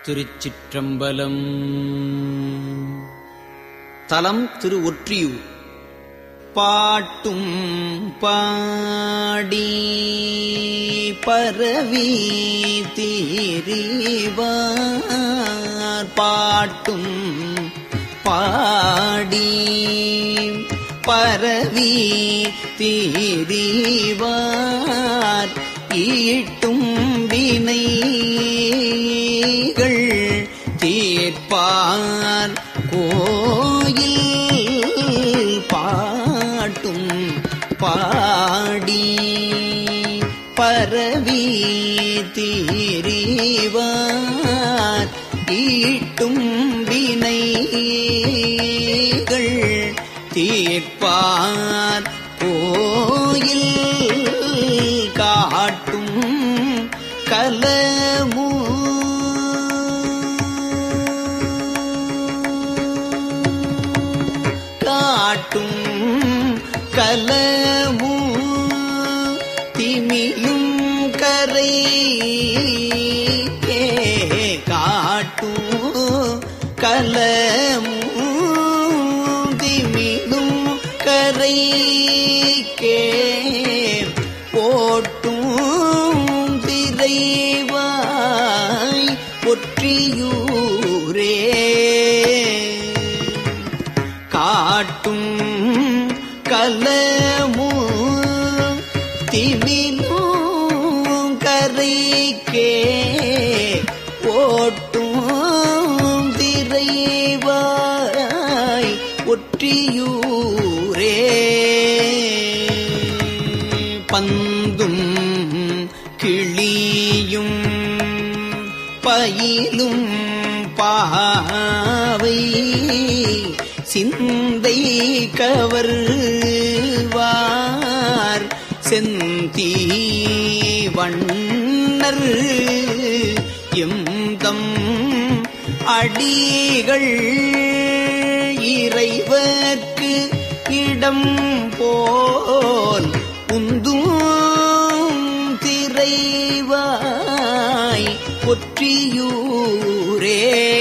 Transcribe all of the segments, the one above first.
திருச்சிற்றம்பலம் தலம் திரு ஒற்றியூர் பாட்டும் பாடி பரவி தீரிவார் பாட்டும் பாடி பரவி தீரிவார் ஈட்டும் வினைகள் தீர்ப்பார் கோயில் பாட்டும் பாடி பரவி தீரிவார் ஈட்டும் வினைகள் தீர்ப்பார் கோயில் காட்டும் கலமு காட்டும் கலமு திமியும் கரை காட்டும் கலமு திமிலும் கரை கே போட்டும் திரைவாய் ஒற்றியூரே காட்டும் கலமு திமிலும் கரைக்கே ஓட்டும் திரைவாய் ஒற்றியூரே பந்தும் கிளியும் பயிலும் பாவை சிந்தை கவர்வார் செந்தீ வண்ணர் எந்தம் அடிகள் இறைவர்க்கு இடம் போல் உந்தும் திரைவாய் ஒற்றியூரே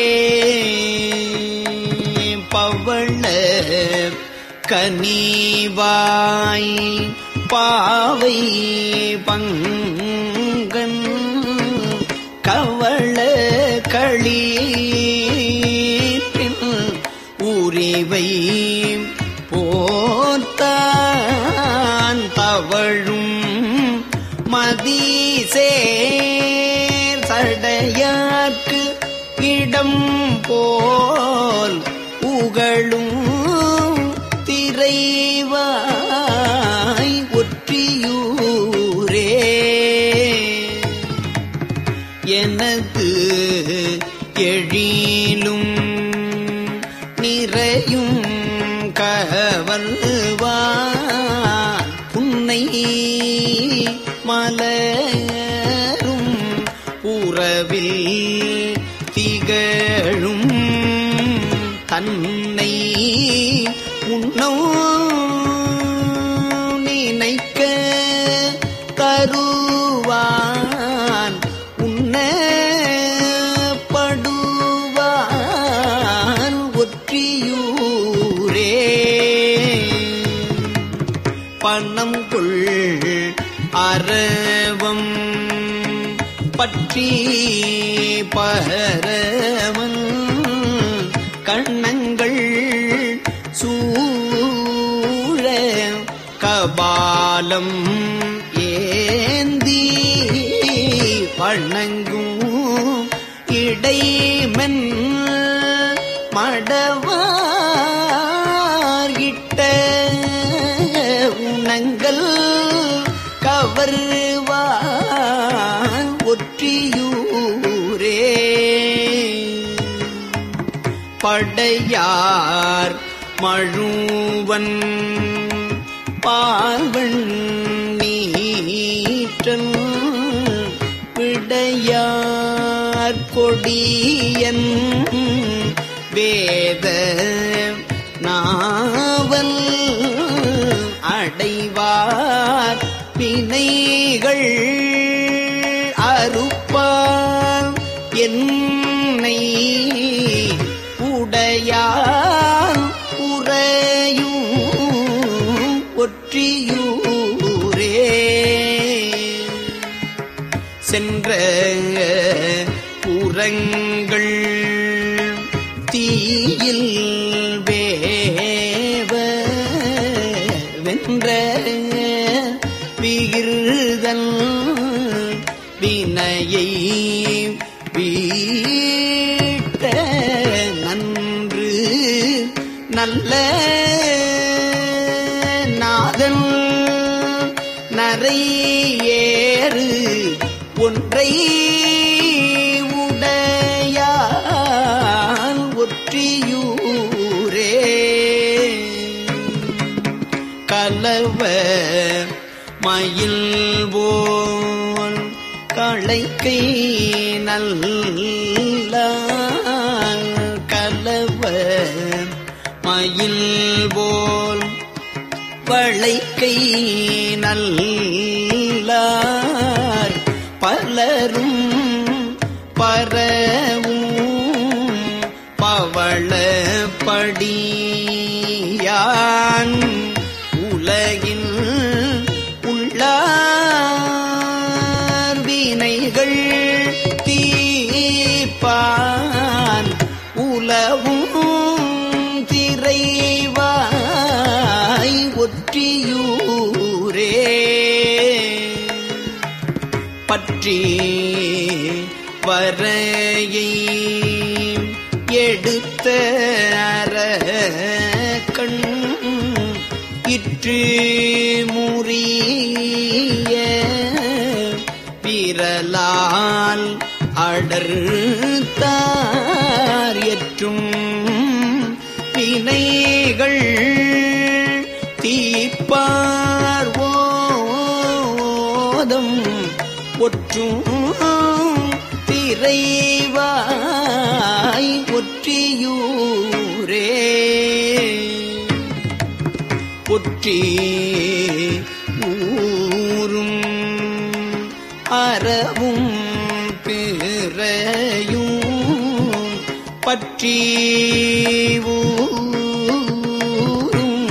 பவள கனிவாய் பாவை பங்கன் கவள களீற்றில் உரிவை போத்தான் தவழும் மதிசேர் சடையார்க்கு இடம் போல் உகழும் திரைவாய் ஒற்றியூரே எனக்கு எழிலும் நிறையும் கவல்வார் புன்னை மலரும் உறவில் திகழும் தன்னை உன்னோ நினைக்க தருவான் உண்ணப்படுவான் ஒற்றியூரே பணம் கொள் அரவம் பற்றி பரவன் கண்ணங்கள் சூழ கபாலம் ஏந்தி வணங்கும் இடைமென் மடவார்கிட்ட உணங்கள் கவர்வான் ஒற்றியூரே படையார் மழுவன் பார்வன் நீற்றன் விடையார் கொடியன் வேத நாவல் அடைவார் வினைகள் அறுப்பான் என்ன வினை உடையான் உறையும் ஒற்றியூரே சென்ற புறங்கள் தீயில் வேவ வென்ற விகிருதல் வினையை வீட்ட நன்று நல்ல நாதன் நரையேறு ஒன்றை உடையான் ஒற்றியூரே கலவ மயில் போல் களைக்கை நல்ல கலவ மயில் போல் வளைக்கை நல்லார் பலரும் பரவும் பவளப்படியான் உலகின் உள்ளார் வினைகள் தீப்பான் உலவும் திரைவாய் ஒற்றியூரே பற்றி வரையை எடுத்த அரக்கண் இற்று முறிய விரலால் அடர்த்தார் எற்றும் வினைகள் தீப்பார் ஓதம் ஒற்றும் திரைவாய் ஒற்றியூரே ஒற்றி ஊரும் அறவும் பிறையும் பற்றி ஊரும்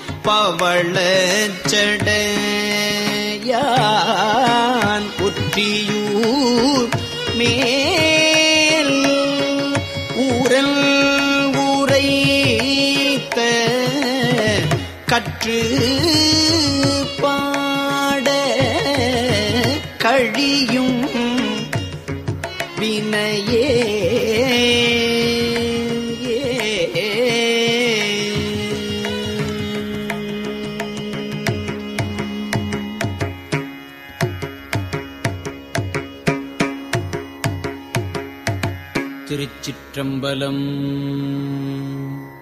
பவளச்சடையான் ஒற்றியூர் மேல் ஊரல் உரைத்த கற்று பாட கழியும் வினையே திருச்சிற்றம்பலம்